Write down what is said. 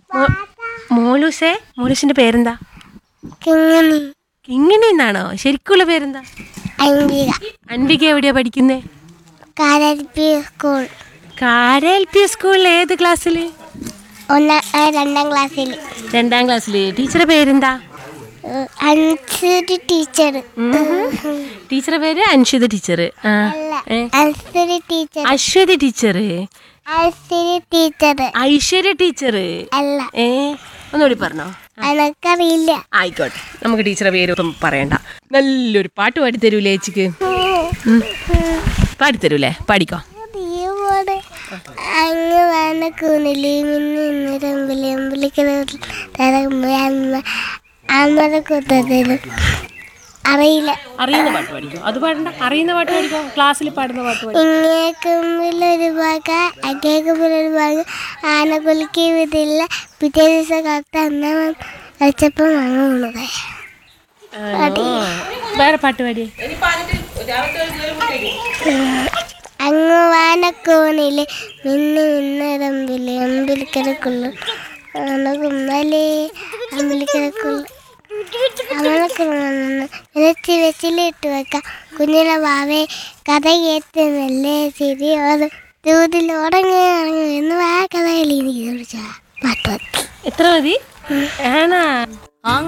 മോ- മോലൂസേ മോലൂസിന്റെ പേരെന്താ കിങ്ങണി കിങ്ങിണി എന്നാണോ ശരിക്കുള്ള പേരെന്താ അംഗിക അൻവിക എവിടെയാ പഠിക്കുന്നേ കാരൽപി സ്കൂൾ കാര എൽ പി സ്കൂളിൽ ഏത് ക്ലാസ്സിൽ ഒന്നാം ആ, രണ്ടാം ക്ലാസ്സിൽ രണ്ടാം ക്ലാസ്സിൽ ടീച്ചറെ പേരെന്താ അൻസുരി ടീച്ചർ ടീച്ചറെ പേര് അൻഷിത ടീച്ചർ ആ അല്ല ഏ? Ansuri teacher Aswathy teacher Ansuri teacher Aishwarya teacher അല്ല ഏ ഒന്നുകൂടി പറഞ്ഞോ എനക്കറിയില്ല ആയിക്കോട്ടെ നമുക്ക് ടീച്ചറെ പേര് ഒന്നും പറയണ്ട നല്ലൊരു പാട്ട് പാടിത്തരൂലേ ചേച്ചിക്ക് ഉം. പാടിത്തരൂലേ പാടിക്കോ ദൈവമോടെ അങ്ങ് വേണ്ട കൂണില് മിന്നി ഇന്നിരമ്പില് അമ്പിളിക്കുമ്പോ അമ്മ അമ്മയുടെ കൂട്ടത്തിലും അറിയില്ല അറിയുന്ന പാട്ട് പാടിക്കോ അത് പാടണ്ട അറിയുന്ന പാട്ട് പാടിക്കോ ക്ലാസ്സിൽ പാടുന്ന പാട്ട് പാടി ഇങ്ങേക്കുമ്പിലൊരു ഭാഗ അകേക്കുമ്പിലൊരു ഭാഗം ആന കുലുക്കി വിതില്ല പിറ്റേ ദിവസം കാലത്ത് അന്ന വെച്ചപ്പം അങ്ങ് വീണത് വേറെ പാട്ട് പാടിയേ അങ്ങ് വാനക്കോണില് മിന്ന് മിന്നരമ്പില് അമ്പിളിക്കരക്കുള്ളു കുമ്മലേ അമ്പിളിക്കരക്കുള്ളു അമ്മക്കുള്ള വെച്ച് വെച്ചിലിട്ട് വെക്കാം കുഞ്ഞിലെ വാവേ കഥ കേട്ട് മെല്ലെ ചിരിയോത് ദൂതിൽ ഉടങ്ങി ഇറങ്ങി എന്ന് ആ കഥകളി എനിക്ക് ചോദിച്ചാ പാട്ട് പറ്റി എത്ര മതി ആണാ